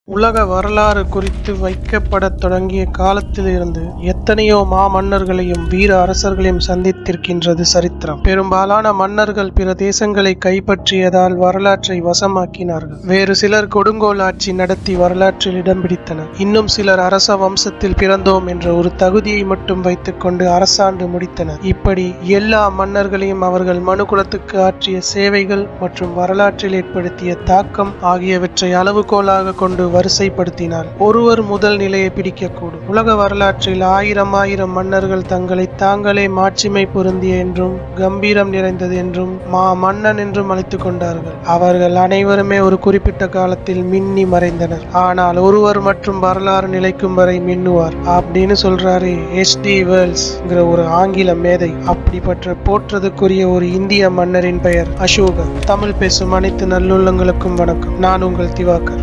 உலக வரலாறு குறித்து வைக்கப்படத் தொடங்கிய காலத்திலிருந்து எத்தனையோ மாமன்னர்களையும் வீர அரசர்களையும் சந்தித்திருக்கின்றது சரித்திரம் பெரும்பாலான மன்னர்கள் பிற தேசங்களை கைப்பற்றியதால் வரலாற்றை வசமாக்கினார்கள் வேறு சிலர் கொடுங்கோல் ஆட்சி நடத்தி வரலாற்றில் இடம் பிடித்தனர் இன்னும் சிலர் அரச வம்சத்தில் பிறந்தோம் என்ற ஒரு தகுதியை மட்டும் வைத்துக்கொண்டு அரசாண்டு முடித்தனர் இப்படி எல்லா மன்னர்களையும் அவர்கள் மனுகுலத்துக்கு ஆற்றிய சேவைகள் மற்றும் வரலாற்றில் ஏற்படுத்திய தாக்கம் ஆகியவற்றை அளவுகோலாக கொண்டு வரிசைப்படுத்தினால் ஒருவர் முதல் நிலையை பிடிக்கக்கூடும் உலக வரலாற்றில் ஆயிரம் ஆயிரம் மன்னர்கள் தங்களை தாங்களே மாட்சிமை பொருந்திய என்றும் கம்பீரம் நிறைந்தது என்றும் மா மன்னன் என்றும் அழைத்துக் கொண்டார்கள் அவர்கள் அனைவருமே ஒரு குறிப்பிட்ட காலத்தில் மின்னி மறைந்தனர் ஆனால் ஒருவர் மற்றும் வரலாறு நிலைக்கும் வரை மின்னுவார் அப்படின்னு சொல்றாரு எஸ் டி வேர்ல்ஸ்ங்கிற ஒரு ஆங்கில மேதை அப்படிப்பட்ட போற்றதுக்குரிய ஒரு இந்திய மன்னரின் பெயர் அசோகர் தமிழ் பேசும் அனைத்து நல்லுள்ளங்களுக்கும் வணக்கம் நான் உங்கள் திவாகர்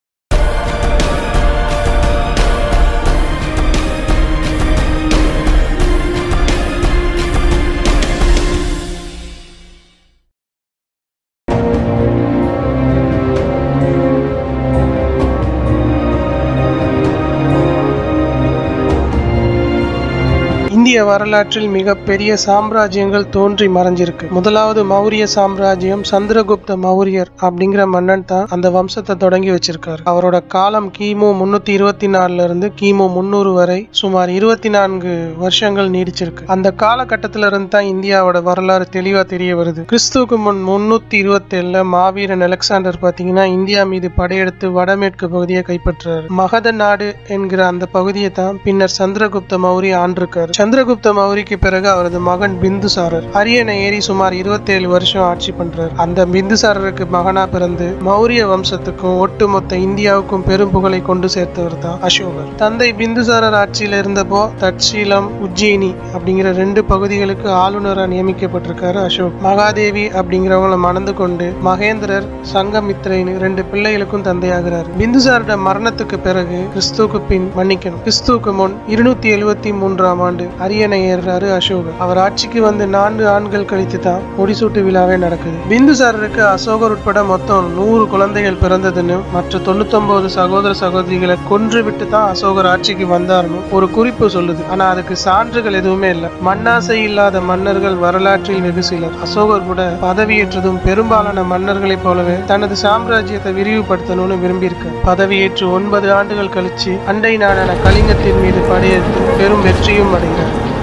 இந்திய வரலாற்றில் மிகப்பெரிய சாம்ராஜ்யங்கள் தோன்றி மறைஞ்சிருக்கு முதலாவது மௌரிய சாம்ராஜ்யம் சந்திரகுப்த மௌரியர் அப்படிங்கிற மன்னன் தான் அந்த வம்சத்தை தொடங்கி வச்சிருக்காரு அவரோட காலம் கிமு முன்னூத்தி இருபத்தி நாலுல இருந்து கிமு முன்னூறு வரை சுமார் இருபத்தி நான்கு வருஷங்கள் நீடிச்சிருக்கு அந்த காலகட்டத்தில இருந்து தான் இந்தியாவோட வரலாறு தெளிவா தெரிய வருது கிறிஸ்துவுக்கு முன் முன்னூத்தி இருபத்தி ஏழுல மாவீரன் அலெக்சாண்டர் பாத்தீங்கன்னா இந்தியா மீது படையெடுத்து வடமேற்கு பகுதியை கைப்பற்றாரு மகத நாடு என்கிற அந்த பகுதியை தான் பின்னர் சந்திரகுப்த மௌரிய ஆண்டிருக்காரு சந்திரகுப்த மௌரிக்கு பிறகு அவரது மகன் பிந்துசாரர் அரியணை ஏறி சுமார் 27 வருஷம் ஆட்சி பண்றார் அந்த பிந்துசாரருக்கு மகனா பிறந்து மௌரிய வம்சத்துக்கும் ஒட்டுமொத்த இந்தியாவுக்கும் பெரும் புகழை கொண்டு சேர்த்தவர் தான் அசோகர் தந்தை பிந்துசாரர் ஆட்சியில இருந்தப்போ தட்சீலம் உஜ்ஜயினி அப்படிங்கிற ரெண்டு பகுதிகளுக்கு ஆளுநராக நியமிக்கப்பட்டிருக்காரு அசோக் மகாதேவி அப்படிங்கிறவங்கள மணந்து கொண்டு மகேந்திரர் சங்கமித்ரைன்னு ரெண்டு பிள்ளைகளுக்கும் தந்தையாகிறார் பிந்துசாரோட மரணத்துக்கு பிறகு கிறிஸ்துவுக்கு பின் மன்னிக்கணும் கிறிஸ்துவுக்கு முன் இருநூத்தி எழுவத்தி மூன்றாம் ஆண்டு அரியணை ஏறுறாரு அசோகர் அவர் ஆட்சிக்கு வந்து நான்கு ஆண்கள் கழித்து தான் முடிசூட்டு விழாவே நடக்குது பிந்துசாரருக்கு அசோகர் உட்பட மொத்தம் நூறு குழந்தைகள் பிறந்ததுன்னு மற்ற தொண்ணூத்தொன்பது சகோதர சகோதரிகளை கொன்று விட்டு தான் அசோகர் ஆட்சிக்கு வந்தார்னு ஒரு குறிப்பு சொல்லுது ஆனா அதுக்கு சான்றுகள் எதுவுமே இல்லை மண்ணாசை இல்லாத மன்னர்கள் வரலாற்றில் வெகு சிலர் அசோகர் கூட பதவியேற்றதும் பெரும்பாலான மன்னர்களைப் போலவே தனது சாம்ராஜ்யத்தை விரிவுபடுத்தணும்னு விரும்பியிருக்கார் பதவியேற்று ஒன்பது ஆண்டுகள் கழிச்சு அண்டை நாடான கலிங்கத்தின் மீது படையெடுத்து பெரும் வெற்றியும் அடைந்தார்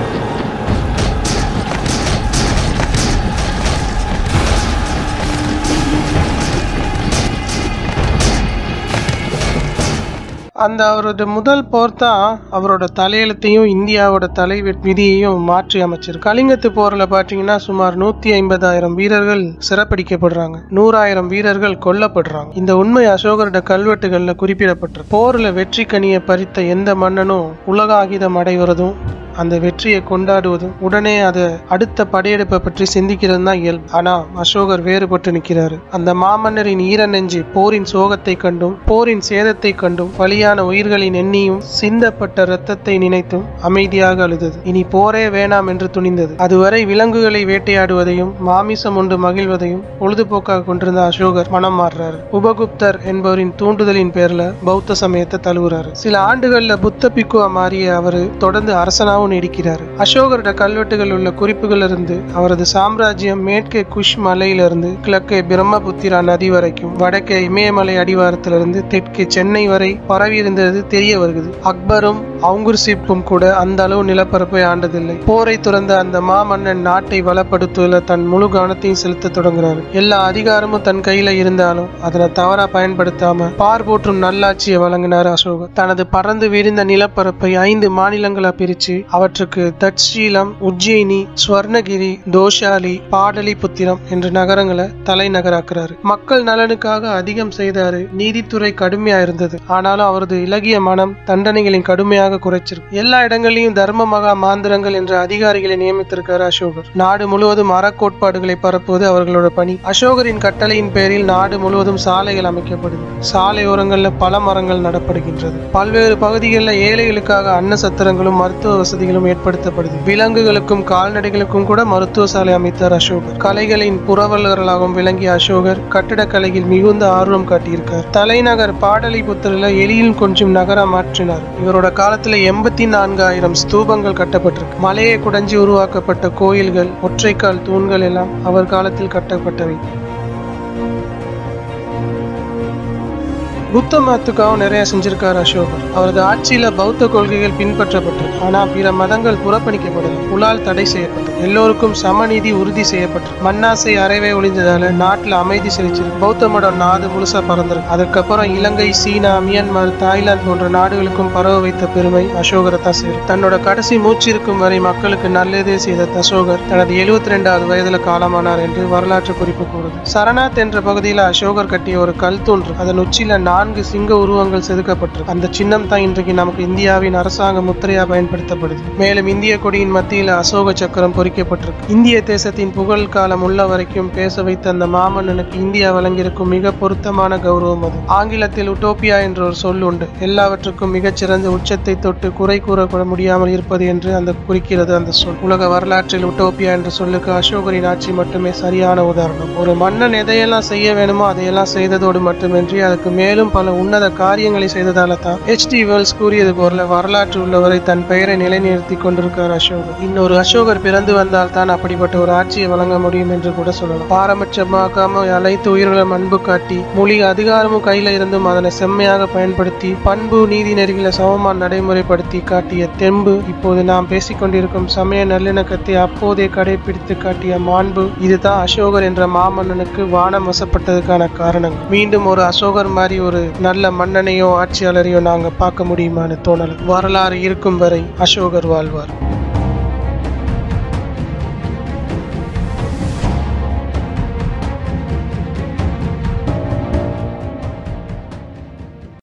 அந்த அவரோட முதல் போர் தான் அவரோட தலையெழுத்தையும் இந்தியாவோட தலை விதியையும் மாற்றி அமைச்சிருக்கு கலிங்கத்து போர்ல பாத்தீங்கன்னா சுமார் நூத்தி ஐம்பதாயிரம் வீரர்கள் சிறப்பிடிக்கப்படுறாங்க நூறாயிரம் வீரர்கள் கொல்லப்படுறாங்க இந்த உண்மை அசோகரோட கல்வெட்டுகள்ல குறிப்பிடப்பட்டிருக்கு போர்ல வெற்றி கனியை பறித்த எந்த மன்னனும் உலக ஆகிதம் அடைவதும் அந்த வெற்றியை கொண்டாடுவதும் உடனே அதை அடுத்த படையெடுப்பை பற்றி சிந்திக்கிறது தான் இயல்பு ஆனா அசோகர் வேறுபட்டு நிற்கிறாரு அந்த மாமன்னரின் ஈர நெஞ்சு போரின் சோகத்தை கண்டும் போரின் சேதத்தை கண்டும் பலியான உயிர்களின் எண்ணியும் சிந்தப்பட்ட இரத்தத்தை நினைத்தும் அமைதியாக அழுதது இனி போரே வேணாம் என்று துணிந்தது அதுவரை விலங்குகளை வேட்டையாடுவதையும் மாமிசம் உண்டு மகிழ்வதையும் பொழுதுபோக்காக கொண்டிருந்த அசோகர் மனம் மாறுறாரு உபகுப்தர் என்பவரின் தூண்டுதலின் பேர்ல பௌத்த சமயத்தை தழுவுறாரு சில ஆண்டுகள்ல புத்த பிக்குவா மாறிய அவரு தொடர்ந்து அரசனாகவும் நீடிக்கிறார் அசோகரோட கல்வெட்டுகள் உள்ள குறிப்புகள் இருந்து அவரது சாம்ராஜ்யம் மேற்கே குஷ் மலையிலிருந்து கிழக்கே பிரம்மபுத்திரா நதி வரைக்கும் வடக்கே இமயமலை அடிவாரத்திலிருந்து தெற்கே சென்னை வரை பரவி இருந்தது தெரிய வருகிறது அக்பரும் அவுங்குர்சிப்பும் கூட அந்த அளவு நிலப்பரப்பை ஆண்டதில்லை போரை துறந்த அந்த மாமன்னன் நாட்டை வளப்படுத்துவதில் தன் முழு கவனத்தையும் செலுத்த தொடங்குறாரு எல்லா அதிகாரமும் தன் கையில இருந்தாலும் அதனை தவறா பயன்படுத்தாம பார் போற்றும் நல்லாட்சியை வழங்கினார் அசோகர் தனது பறந்து விரிந்த நிலப்பரப்பை ஐந்து மாநிலங்களா பிரிச்சு அவற்றுக்கு தட்சீலம் உஜ்ஜயினி ஸ்வர்ணகிரி தோஷாலி பாடலிபுத்திரம் என்ற நகரங்களை தலைநகராக்குறாரு மக்கள் நலனுக்காக அதிகம் செய்தாரு நீதித்துறை கடுமையா இருந்தது ஆனாலும் அவரது இலகிய மனம் தண்டனைகளின் கடுமையாக கடுமையாக குறைச்சிருக்கு எல்லா இடங்களிலும் தர்ம மகா மாந்திரங்கள் என்ற அதிகாரிகளை நியமித்திருக்காரு அசோகர் நாடு முழுவதும் அறக்கோட்பாடுகளை பரப்புவது அவர்களோட பணி அசோகரின் கட்டளையின் பேரில் நாடு முழுவதும் சாலைகள் அமைக்கப்படுது சாலையோரங்களில் பல மரங்கள் நடப்படுகின்றது பல்வேறு பகுதிகளில் ஏழைகளுக்காக அன்ன சத்திரங்களும் மருத்துவ வசதிகளும் ஏற்படுத்தப்படுது விலங்குகளுக்கும் கால்நடைகளுக்கும் கூட மருத்துவ சாலை அமைத்தார் அசோகர் கலைகளின் புரவலர்களாகவும் விளங்கிய அசோகர் கட்டிடக்கலையில் மிகுந்த ஆர்வம் காட்டியிருக்கார் தலைநகர் பாடலிபுத்திரில் எளியில் கொஞ்சம் நகரம் மாற்றினார் இவரோட காலத்துல எண்பத்தி நான்காயிரம் ஸ்தூபங்கள் கட்டப்பட்டிருக்கு மலையை குடைஞ்சி உருவாக்கப்பட்ட கோயில்கள் ஒற்றைக்கால் தூண்கள் எல்லாம் அவர் காலத்தில் கட்டப்பட்டவை புத்த மதத்துக்காகவும் நிறைய செஞ்சிருக்காரு அசோகர் அவரது ஆட்சியில பௌத்த கொள்கைகள் பின்பற்றப்பட்டது ஆனா பிற மதங்கள் புறக்கணிக்கப்படல புலால் தடை செய்யப்பட்டது எல்லோருக்கும் சமநீதி உறுதி செய்யப்பட்டது மண்ணாசை அறவே ஒளிஞ்சதால நாட்டுல அமைதி செழிச்சிருக்கு பௌத்த மடம் நாடு முழுசா பறந்திருக்கு அதுக்கப்புறம் இலங்கை சீனா மியான்மர் தாய்லாந்து போன்ற நாடுகளுக்கும் பரவ வைத்த பெருமை அசோகரை தான் சேரும் தன்னோட கடைசி மூச்சிருக்கும் வரை மக்களுக்கு நல்லதே செய்த அசோகர் தனது எழுபத்தி ரெண்டாவது வயதுல காலமானார் என்று வரலாற்று குறிப்பு கூறுது சரணாத் என்ற பகுதியில் அசோகர் கட்டிய ஒரு கல் தூண் அதன் உச்சியில நான்கு சிங்க உருவங்கள் செதுக்கப்பட்டிருக்கு அந்த சின்னம் தான் இன்றைக்கு நமக்கு இந்தியாவின் அரசாங்க முத்திரையா பயன்படுத்தப்படுது மேலும் இந்திய கொடியின் மத்தியில் அசோக சக்கரம் பொறிக்கப்பட்டிருக்கு இந்திய தேசத்தின் புகழ் காலம் உள்ள வரைக்கும் பேச வைத்த அந்த மாமன்னனுக்கு இந்தியா வழங்கியிருக்கும் மிக பொருத்தமான கௌரவம் அது ஆங்கிலத்தில் உட்டோப்பியா என்ற ஒரு சொல் உண்டு எல்லாவற்றுக்கும் மிகச்சிறந்த உச்சத்தை தொட்டு குறை கூறக்கூட முடியாமல் இருப்பது என்று அந்த குறிக்கிறது அந்த சொல் உலக வரலாற்றில் உட்டோப்பியா என்ற சொல்லுக்கு அசோகரின் ஆட்சி மட்டுமே சரியான உதாரணம் ஒரு மன்னன் எதையெல்லாம் செய்ய வேணுமோ அதையெல்லாம் செய்ததோடு மட்டுமின்றி அதுக்கு மேலும் பல உன்னத காரியங்களை செய்ததால தான் ஹெச் டி வேர்ல்ஸ் கூறியது போல வரலாற்று உள்ளவரை தன் பெயரை நிலைநிறுத்தி கொண்டிருக்கார் அசோகர் இன்னொரு அசோகர் பிறந்து வந்தால் தான் அப்படிப்பட்ட ஒரு ஆட்சியை வழங்க முடியும் என்று கூட சொல்லலாம் பாரபட்சமாக்காம அனைத்து உயிர்களும் அன்பு காட்டி மொழி அதிகாரமும் கையில இருந்தும் அதனை செம்மையாக பயன்படுத்தி பண்பு நீதி நெறிகளை சமமாக நடைமுறைப்படுத்தி காட்டிய தெம்பு இப்போது நாம் பேசிக்கொண்டிருக்கும் சமய நல்லிணக்கத்தை அப்போதே கடைபிடித்து காட்டிய மாண்பு இதுதான் அசோகர் என்ற மாமன்னனுக்கு வானம் வசப்பட்டதுக்கான காரணங்கள் மீண்டும் ஒரு அசோகர் மாதிரி ஒரு நல்ல மன்னனையோ ஆட்சியாளரையோ நாங்க பார்க்க முடியுமான்னு தோணல வரலாறு இருக்கும் வரை அசோகர் வாழ்வார்